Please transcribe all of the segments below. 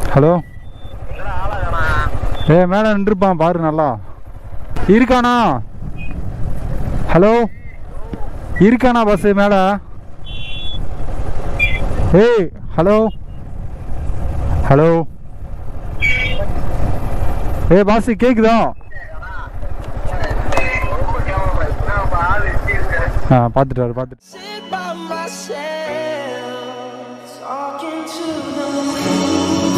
Hello ஏ மேலே நின்றுப்பான் பாரு நல்லா இருக்கானா ஹலோ இருக்கானா பஸ்ஸு மேலே ஏய் ஹலோ ஹலோ ஏ பாஸ் கேக்குதா ஆ பார்த்துட்டாரு பார்த்துட்டு Sit by myself, talking to the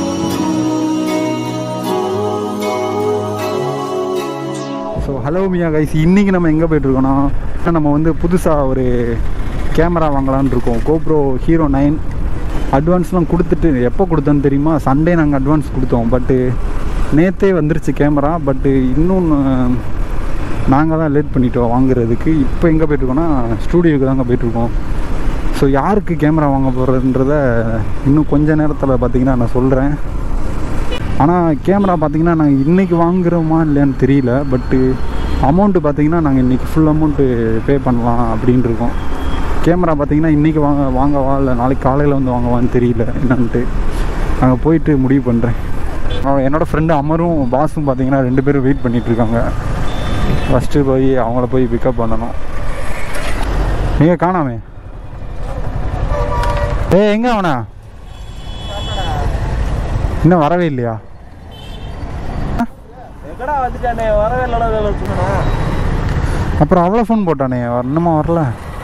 so hello மியா கைஸ் இன்றைக்கி நம்ம எங்கே போயிட்டுருக்கோன்னா நம்ம வந்து புதுசாக ஒரு கேமரா வாங்கலாம்னு இருக்கோம் கோப்ரோ ஹீரோ நைன் அட்வான்ஸ்லாம் கொடுத்துட்டு எப்போ கொடுத்தோன்னு தெரியுமா சண்டே நாங்கள் அட்வான்ஸ் கொடுத்தோம் பட்டு நேற்றே வந்துருச்சு கேமரா பட்டு இன்னும் நாங்கள் தான் லேட் பண்ணிட்டோம் வாங்குறதுக்கு இப்போ எங்கே போயிட்டுருக்கோன்னா ஸ்டூடியோக்கு தாங்க போயிட்டுருக்கோம் ஸோ யாருக்கு கேமரா வாங்க போகிறதுன்றத இன்னும் கொஞ்ச நேரத்தில் பார்த்தீங்கன்னா நான் சொல்கிறேன் ஆனால் கேமரா பார்த்தீங்கன்னா நாங்கள் இன்றைக்கி வாங்குறோமா இல்லையான்னு தெரியல பட்டு அமௌண்ட்டு பார்த்தீங்கன்னா நாங்கள் இன்றைக்கி ஃபுல் அமௌண்ட்டு பே பண்ணலாம் அப்படின்னு இருக்கோம் கேமரா பார்த்தீங்கன்னா இன்றைக்கி வாங்க வாங்கவா இல்லை நாளைக்கு காலையில் வந்து வாங்கவான்னு தெரியல என்னன்ட்டு நாங்கள் போயிட்டு முடிவு பண்ணுறேன் என்னோடய ஃப்ரெண்டு அமரும் பாஸும் பார்த்தீங்கன்னா ரெண்டு பேரும் வெயிட் பண்ணிட்டு இருக்காங்க ஃபஸ்ட்டு போய் அவங்கள போய் பிக்கப் பண்ணணும் நீங்கள் காணாமே ஏய் எங்கே அவனா இன்னும் வரவே இல்லையா எங்கடா வந்துட்டானே வரவே இல்லடா வேலை வச்சுக்கணா அப்புறம் அவ்வளோ ஃபோன் போட்டானே இன்னுமா வரல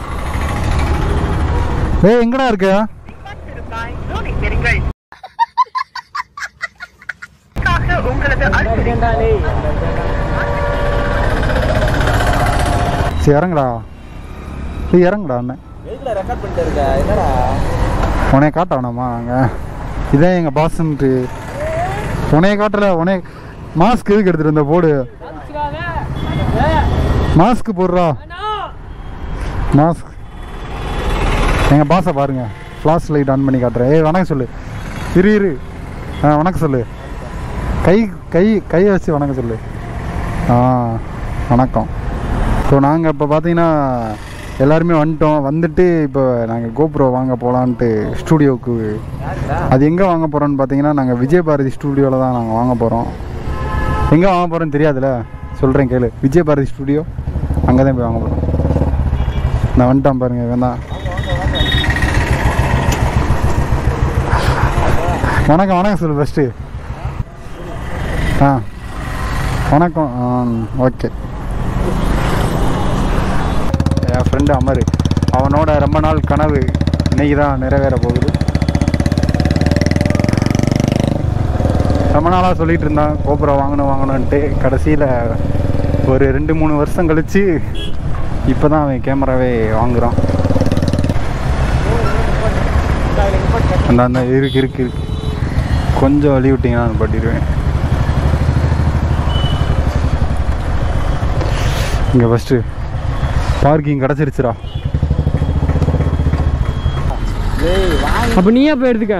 ஏய் எங்கடா இருக்க உங்களது சரி இறங்குடா ஏய் இறங்குடா அண்ணன் எதுல ரெக்கார்ட் பண்ணிட்டு இருக்க என்னடா உனைய காட்ட வேணாமா அங்கே இதான் எங்கள் பாஸ்ன்ட்டு உனைய காட்டல உனைய மாஸ்க் எதுக்கு எடுத்துட்டு வந்த போடு மாஸ்க் போடுறா மாஸ்க் எங்கள் பாஸை பாருங்க ஃப்ளாஷ் லைட் ஆன் பண்ணி காட்டுறேன் ஏய் வணக்கம் சொல்லு இரு இரு ஆ வணக்கம் சொல்லு கை கை கையை வச்சு வணக்கம் சொல்லு ஆ வணக்கம் ஸோ நாங்கள் இப்போ பார்த்தீங்கன்னா எல்லாருமே வந்துட்டோம் வந்துட்டு இப்போ நாங்கள் கோப்ரோ வாங்க போகலான்ட்டு ஸ்டூடியோவுக்கு அது எங்கே வாங்க போகிறோன்னு பார்த்தீங்கன்னா நாங்கள் விஜயபாரதி ஸ்டூடியோவில் தான் நாங்கள் வாங்க போகிறோம் எங்கே வாங்க போகிறோன்னு தெரியாதுல்ல சொல்கிறேன் கேளு விஜயபாரதி ஸ்டூடியோ அங்கே தான் போய் வாங்க போகிறோம் நான் வந்துட்டான் பாருங்க இவன் தான் வணக்கம் வணக்கம் சொல்லு ஃபஸ்ட்டு ஆ வணக்கம் ஓகே என் ஃப்ரெண்டு அமர் அவனோட ரொம்ப நாள் கனவு இன்னைக்கு தான் நிறைவேற போகுது ரொம்ப நாளாக சொல்லிட்டு இருந்தான் கோபுரம் வாங்கணும் வாங்கணுன்ட்டு கடைசியில் ஒரு ரெண்டு மூணு வருஷம் கழித்து இப்போ தான் அவன் கேமராவே வாங்குறான் அந்த அந்த இருக்கு இருக்கு இருக்கு கொஞ்சம் வழி விட்டிங்கன்னா நான் பட்டிடுவேன் இங்கே ஃபஸ்ட்டு பார்க்கிங் கிடச்சிருச்சுடா அப்ப நீயே போய் எடுத்துக்க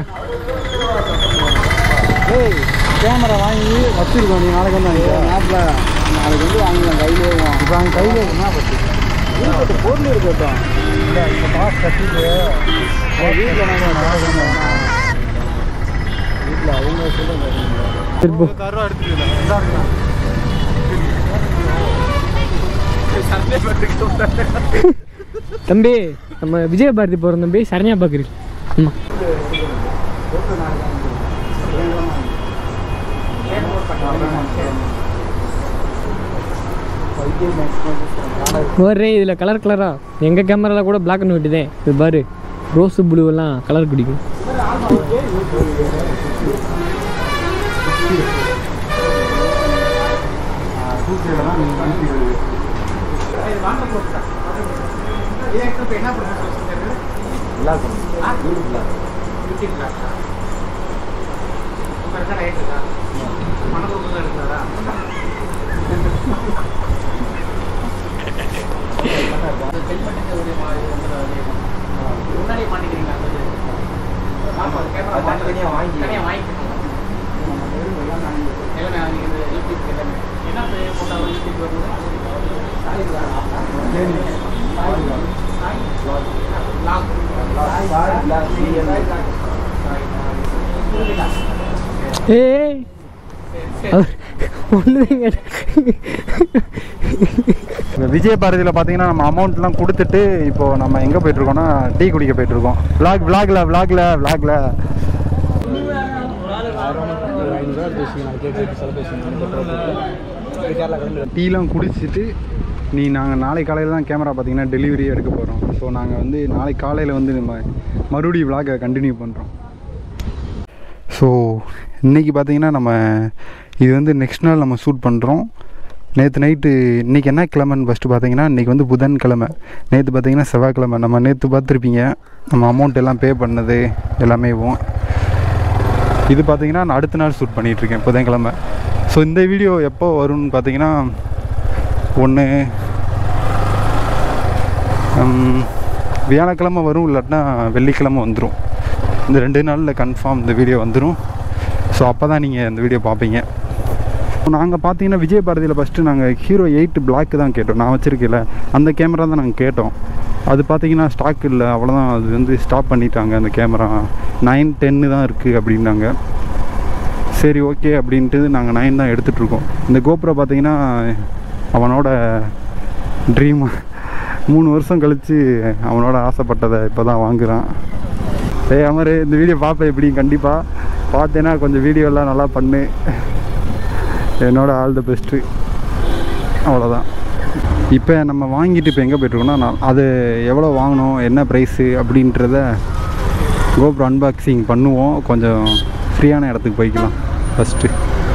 ஏய் கேமரா வாங்கி வச்சிருக்கோம் நீ நாளைக்கு வந்து வாங்கிக்க நாளைக்கு வந்து வாங்கலாம் கையிலே இப்போ அவங்க கையில் என்ன பற்றி இருக்கட்டும் பொருள் இருக்கட்டும் இல்லை இப்போ காசு கட்டிட்டு வீட்டில் நாங்கள் நாளைக்கு வந்து வீட்டில் அவங்க சொல்லுங்க கருவா எடுத்துக்கலாம் தம்பி நம்ம விஜயபாரதி போகிறோம் தம்பி சரண்யா பாக்குறீங்க ஆமா ஒரே இதில் கலர் கலராக எங்கள் கேமராவில் கூட பிளாக் அண்ட் ஒயிட் தான் இது பாரு ரோஸு ப்ளூ எல்லாம் கலர் பிடிக்கும் ஏய் ஒன்று இப்போ விஜய் பாரதியில் பார்த்தீங்கன்னா நம்ம அமௌண்ட்லாம் கொடுத்துட்டு இப்போ நம்ம எங்கே போயிட்டு இருக்கோம்னா டீ குடிக்க போயிட்டு இருக்கோம் விளாக் விளாக்ல விளாக்ல விளாக்ல டீலாம் குடிச்சிட்டு நீ நாங்கள் நாளை காலையில் தான் கேமரா பார்த்தீங்கன்னா டெலிவரி எடுக்க போகிறோம் ஸோ நாங்கள் வந்து நாளை காலையில் வந்து நம்ம மறுபடியும் விளாகை கண்டினியூ பண்ணுறோம் ஸோ இன்றைக்கி பார்த்தீங்கன்னா நம்ம இது வந்து நெக்ஸ்ட் நாள் நம்ம ஷூட் பண்ணுறோம் நேற்று நைட்டு இன்றைக்கி என்ன கிழமைன்னு ஃபஸ்ட்டு பார்த்தீங்கன்னா இன்றைக்கி வந்து புதன்கிழமை நேற்று பார்த்தீங்கன்னா செவ்வாய்க்கிழமை நம்ம நேற்று பார்த்துருப்பீங்க நம்ம அமௌண்ட் எல்லாம் பே பண்ணது எல்லாமே போகும் இது பார்த்தீங்கன்னா நான் அடுத்த நாள் ஷூட் பண்ணிகிட்ருக்கேன் புதன்கிழமை ஸோ இந்த வீடியோ எப்போ வரும்னு பார்த்தீங்கன்னா ஒன்று வியாழக்கிழமை வரும் இல்லாட்டினா வெள்ளிக்கிழமை வந்துடும் இந்த ரெண்டு நாளில் கன்ஃபார்ம் இந்த வீடியோ வந்துடும் ஸோ அப்போ தான் நீங்கள் இந்த வீடியோ பார்ப்பீங்க நாங்கள் பார்த்தீங்கன்னா விஜய் பாரதியில் ஃபஸ்ட்டு நாங்கள் ஹீரோ எயிட் பிளாக் தான் கேட்டோம் நான் வச்சுருக்கல அந்த கேமரா தான் நாங்கள் கேட்டோம் அது பார்த்தீங்கன்னா ஸ்டாக் இல்லை அவ்வளோதான் அது வந்து ஸ்டாப் பண்ணிட்டாங்க அந்த கேமரா நைன் டென்னு தான் இருக்குது அப்படின்னாங்க சரி ஓகே அப்படின்ட்டு நாங்கள் நைன் தான் எடுத்துகிட்ருக்கோம் இந்த கோபுரம் பார்த்தீங்கன்னா அவனோட ட்ரீம் மூணு வருஷம் கழித்து அவனோட ஆசைப்பட்டதை இப்போ தான் வாங்குறான் ஏய் அமர் இந்த வீடியோ பார்ப்பேன் எப்படி கண்டிப்பாக பார்த்தேன்னா கொஞ்சம் வீடியோலாம் நல்லா பண்ணு என்னோட ஆல் த பெஸ்ட்டு அவ்வளோதான் இப்போ நம்ம வாங்கிட்டு இப்போ எங்கே போயிட்டுருக்கோம்னா நான் அது எவ்வளோ வாங்கணும் என்ன ப்ரைஸு அப்படின்றத கோப்ரோ அன்பாக்சிங் பண்ணுவோம் கொஞ்சம் ஃப்ரீயான இடத்துக்கு போய்க்கலாம் ஃபஸ்ட்டு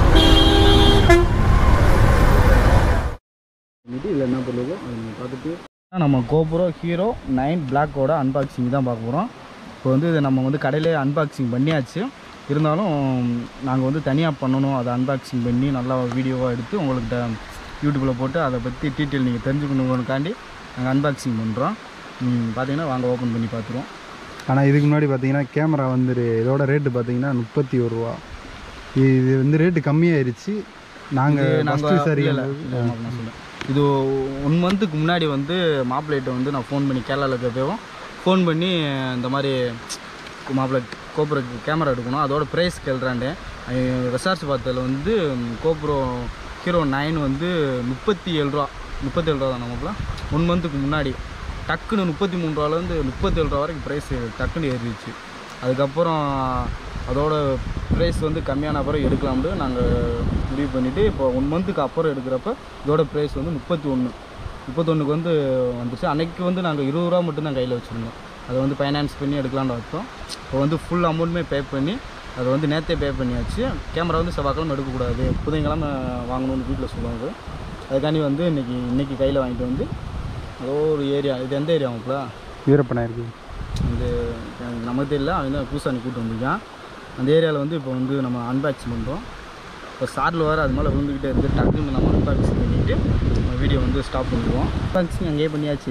இதில் என்ன பண்ணுவோம் அதை நம்ம பார்த்துட்டு நம்ம கோபுரோ ஹீரோ நைன் பிளாக்கோட அன்பாக்சிங் தான் பார்க்க போகிறோம் இப்போ வந்து இதை நம்ம வந்து கடையிலே அன்பாக்சிங் பண்ணியாச்சு இருந்தாலும் நாங்கள் வந்து தனியாக பண்ணணும் அதை அன்பாக்சிங் பண்ணி நல்லா வீடியோவாக எடுத்து உங்கள்கிட்ட யூடியூப்பில் போட்டு அதை பற்றி டீட்டெயில் நீங்கள் தெரிஞ்சுக்கணுங்கிறதுக்காண்டி நாங்கள் அன்பாக்சிங் பண்ணுறோம் பார்த்தீங்கன்னா வாங்க ஓப்பன் பண்ணி பார்த்துருவோம் ஆனால் இதுக்கு முன்னாடி பார்த்தீங்கன்னா கேமரா வந்து இதோட ரேட்டு பார்த்தீங்கன்னா முப்பத்தி ஒரு ரூபா இது வந்து ரேட்டு கம்மியாயிருச்சு நாங்கள் ஃபஸ்ட்டு சரி இல்ல, இல்ல, ஆமா, நான் சொல்றேன். இது ஒன் மந்த்துக்கு முன்னாடி வந்து மாப்பிள்ளைகிட்ட வந்து நான் ஃபோன் பண்ணி கேரளாவில் இருக்கிறப்பவும் ஃபோன் பண்ணி இந்த மாதிரி மாப்பிள்ளை கோப்ரோ கேமரா எடுக்கணும் அதோட ப்ரைஸ் கேள்றாண்டேன் ரெசார்ச் பார்த்ததில் வந்து கோப்ரோ ஹீரோ நைன் வந்து முப்பத்தி ஏழு ரூபா முப்பத்தேழு ரூபா தான் மாப்பிள்ள ஒன் மந்த்துக்கு முன்னாடி டக்குன்னு முப்பத்தி மூணு ரூபாலேருந்து முப்பத்தேழு ரூபா வரைக்கும் ப்ரைஸ் டக்குன்னு ஏறிடுச்சு அதுக்கப்புறம் அதோட ப்ரைஸ் வந்து கம்மியான அப்புறம் எடுக்கலாம்னு நாங்கள் முடிவு பண்ணிவிட்டு இப்போ ஒன் மந்த்துக்கு அப்புறம் எடுக்கிறப்ப இதோட ப்ரைஸ் வந்து முப்பத்தி ஒன்று முப்பத்தொன்றுக்கு வந்து வந்துச்சு அன்னைக்கு வந்து நாங்கள் இருபது ரூபா மட்டும் தான் கையில் வச்சுருந்தோம் அதை வந்து ஃபைனான்ஸ் பண்ணி எடுக்கலான்னு பார்த்தோம் இப்போ வந்து ஃபுல் அமௌண்ட்டுமே பே பண்ணி அதை வந்து நேற்றே பே பண்ணியாச்சு கேமரா வந்து செவ்வாய்க்கிழமை எடுக்கக்கூடாது புதன்கிழமை வாங்கணும்னு வீட்டில் சொல்லுவாங்க அதுக்காண்டி வந்து இன்றைக்கி இன்றைக்கி கையில் வாங்கிட்டு வந்து ஏதோ ஒரு ஏரியா இது எந்த ஏரியா உங்களா வீரப்பனா இருக்குது இந்த நமக்கு தெரியல அவன் தான் பூசாணி கூட்டு வந்திருக்கான் அந்த ஏரியாவில் வந்து இப்போ வந்து நம்ம அன்பாக்சிங் பண்ணுறோம் இப்போ சாரில் வர அது மேலே விழுந்துக்கிட்டே இருக்குது டக்குன்னு நம்ம அன்பாக்சிங் பண்ணிவிட்டு நம்ம வீடியோ வந்து ஸ்டாப் பண்ணிடுவோம் அன்பாக்சிங் அங்கேயே பண்ணியாச்சு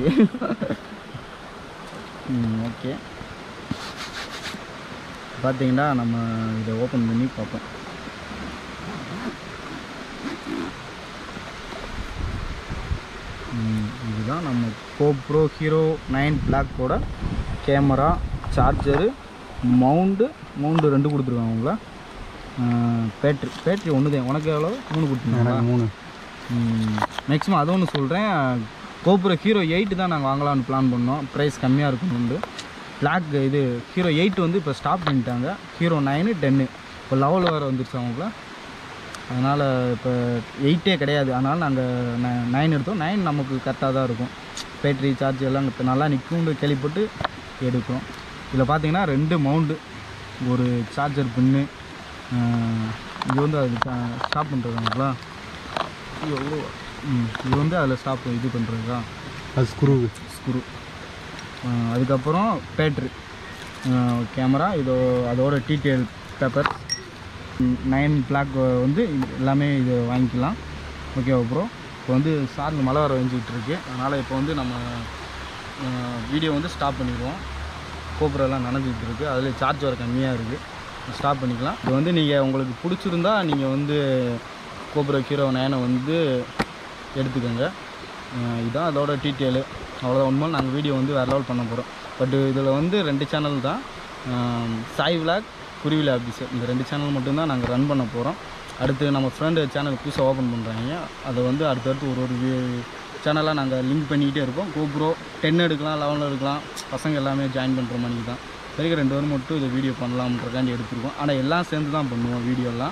ஓகே பார்த்தீங்கன்னா நம்ம இதை ஓப்பன் பண்ணி பார்ப்போம் ம், இதுதான் நம்ம கோப்ரோ ஹீரோ நைன் பிளாக்கோட கேமரா சார்ஜரு மவுண்டு மவுண்டு ரெண்டு கொடுத்துருக்காங்க உங்கள பேட்ரி பேட்ரி ஒன்று தான் உனக்கு எவ்வளோ மூணு கொடுத்துருக்காங்க எனக்கு மூணு மேக்ஸிமம் அது ஒன்று சொல்கிறேன் கோபுர ஹீரோ எயிட்டு தான் நாங்கள் வாங்கலாம்னு பிளான் பண்ணோம் ப்ரைஸ் கம்மியாக இருக்கணும்னு பிளாக் இது ஹீரோ எயிட் வந்து இப்போ ஸ்டாப் பண்ணிட்டாங்க ஹீரோ நைனு டென்னு இப்போ லெவல் வேறு வந்துருச்சு அவங்கள அதனால் இப்போ எயிட்டே கிடையாது அதனால் நாங்கள் நைன் எடுத்தோம் நைன் நமக்கு கரெக்டாக தான் இருக்கும் பேட்டரி சார்ஜ் எல்லாம் இப்போ நல்லா நிற்கும்னு கேள்விப்பட்டு எடுக்கிறோம் இதில் பார்த்தீங்கன்னா ரெண்டு மவுண்டு ஒரு சார்ஜர் பின்னு இது வந்து அது ஸ்டாப் பண்ணுறதுங்களா எவ்வளோ ம் இது வந்து அதில் ஸ்டாப் இது பண்ணுறதுக்கா அது ஸ்க்ரூ ஸ்க்ரூ அதுக்கப்புறம் பேட்ரி கேமரா இதோ அதோட டீட்டெயில் பேப்பர் நைன் பிளாக் வந்து இது எல்லாமே இது வாங்கிக்கலாம் ஓகே அப்புறம் இப்போ வந்து சார்ந்து மழை வர வந்துக்கிட்டு இருக்கு அதனால் இப்போ வந்து நம்ம வீடியோ வந்து ஸ்டாப் பண்ணிடுவோம் கோபுரெல்லாம் நனைஞ்சிக்கிட்டு இருக்குது அதில் சார்ஜ் வர கம்மியாக இருக்குது ஸ்டாப் பண்ணிக்கலாம் இது வந்து நீங்கள் உங்களுக்கு பிடிச்சிருந்தா நீங்கள் வந்து கோபுர ஹீரோ நயனை வந்து எடுத்துக்கோங்க அஹ் இதான் அதோட டீட்டெயிலு அவ்வளோதான் உண்மை நாங்கள் வீடியோ வந்து வேறு லெவல் பண்ண போகிறோம் பட் இதில் வந்து ரெண்டு சேனல் தான் அஹ் சாய் விலாக் குருவில ஆஃபீஸர் இந்த ரெண்டு சேனல் மட்டும்தான் நாங்கள் ரன் பண்ண போகிறோம் அடுத்து நம்ம ஃப்ரெண்டு சேனல் புதுசாக ஓப்பன் பண்ணுறாங்க அதை வந்து அடுத்தடுத்து ஒரு ஒரு சேனலாக நாங்கள் லிங்க் பண்ணிக்கிட்டே இருப்போம் கோப்ரோ டென் எடுக்கலாம் லெவன் எடுக்கலாம் பசங்க எல்லாமே ஜாயின் பண்ணுற மாதிரி தான் வரைக்கும் ரெண்டு பேரும் மட்டும் இதை வீடியோ பண்ணலாம்ன்றக்காண்டி எடுத்துருக்கோம் ஆனால் எல்லாம் சேர்ந்து தான் பண்ணுவோம் வீடியோலாம்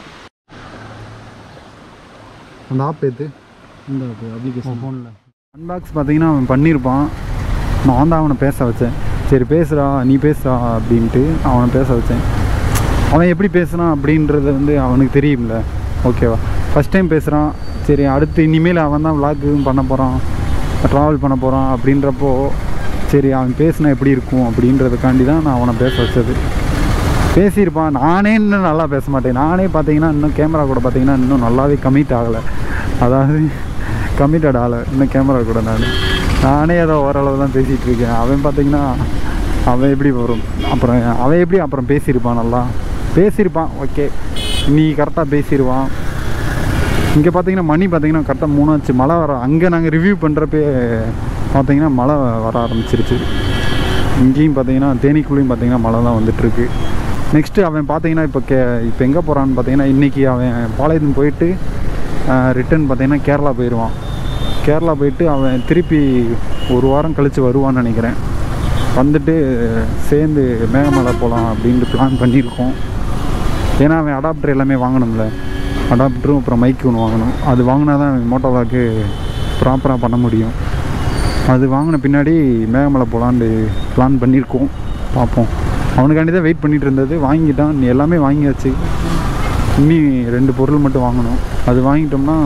அந்த ஆப் எது இந்த அப்ளிகேஷன் ஃபோனில் அன்பாக்ஸ் பார்த்தீங்கன்னா அவன் பண்ணியிருப்பான் நான் தான் அவனை பேச வச்சேன் சரி பேசுடா நீ பேசுடா அப்படின்ட்டு அவனை பேச வச்சேன் அவன் எப்படி பேசுனான் அப்படின்றது வந்து அவனுக்கு தெரியும்ல ஓகேவா ஃபஸ்ட் டைம் பேசுகிறான் சரி அடுத்து இனிமேல் அவன் தான் விளாக்கும் பண்ண போகிறான் ட்ராவல் பண்ண போகிறான் அப்படின்றப்போ சரி அவன் பேசினா எப்படி இருக்கும் அப்படின்றதுக்காண்டி தான் நான் அவனை பேச வச்சது பேசியிருப்பான் நானே இன்னும் நல்லா பேச மாட்டேன் நானே பார்த்தீங்கன்னா இன்னும் கேமரா கூட பார்த்தீங்கன்னா இன்னும் நல்லாவே கமிட் ஆகலை அதாவது கமிட்டட் ஆகலை இன்னும் கேமரா கூட நான் நானே ஏதோ ஓரளவு தான் பேசிகிட்டு இருக்கேன் அவன் பார்த்தீங்கன்னா அவன் எப்படி வரும் அப்புறம் அவன் எப்படி அப்புறம் பேசியிருப்பான் நல்லா பேசியிருப்பான் ஓகே நீ கரெக்டாக பேசிடுவான் இங்கே பார்த்தீங்கன்னா மணி பார்த்தீங்கன்னா கரெக்டாக மூணாச்சு மழை வர அங்கே நாங்கள் ரிவ்யூ பண்ணுறப்பே பார்த்தீங்கன்னா மழை வர ஆரம்பிச்சிருச்சு இங்கேயும் பார்த்தீங்கன்னா தேனிக்குள்ளேயும் பார்த்தீங்கன்னா மழை தான் வந்துட்டுருக்கு நெக்ஸ்ட்டு அவன் பார்த்தீங்கன்னா இப்போ கே இப்போ எங்கே போகிறான்னு பார்த்தீங்கன்னா இன்றைக்கி அவன் பாளையத்துக்கு போயிட்டு ரிட்டன் பார்த்தீங்கன்னா கேரளா போயிடுவான் கேரளா போயிட்டு அவன் திருப்பி ஒரு வாரம் கழித்து வருவான்னு நினைக்கிறேன் வந்துட்டு சேர்ந்து மேகமலை போகலாம் அப்படின்ட்டு பிளான் பண்ணியிருக்கோம் ஏன்னா அவன் அடாப்டர் எல்லாமே வாங்கணும்ல அடாப்டரும் அப்புறம் மைக் ஒன்று வாங்கணும் அது வாங்கினா தான் மோட்டோ வாக்கு ப்ராப்பராக பண்ண முடியும் அது வாங்கின பின்னாடி மேகமலை போகலான்னு பிளான் பண்ணியிருக்கோம் பார்ப்போம் அவனுக்காண்டி தான் வெயிட் பண்ணிட்டு இருந்தது வாங்கிட்டான் நீ எல்லாமே வாங்கியாச்சு இன்னி ரெண்டு பொருள் மட்டும் வாங்கணும் அது வாங்கிட்டோம்னா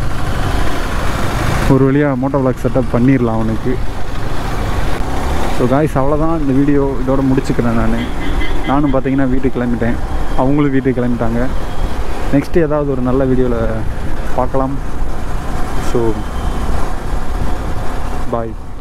ஒரு வழியாக மோட்டோ விளாக் செட்டப் பண்ணிடலாம் அவனுக்கு ஸோ காய்ஸ் அவ்வளோதான் இந்த வீடியோ இதோட முடிச்சுக்கிறேன் நான் நானும் பார்த்தீங்கன்னா வீட்டுக்கு கிளம்பிட்டேன் அவங்களும் வீட்டுக்கு கிளம்பிட்டாங்க நெக்ஸ்ட் ஏதாவது ஒரு நல்ல வீடியோவில் பார்க்கலாம் ஸோ பாய்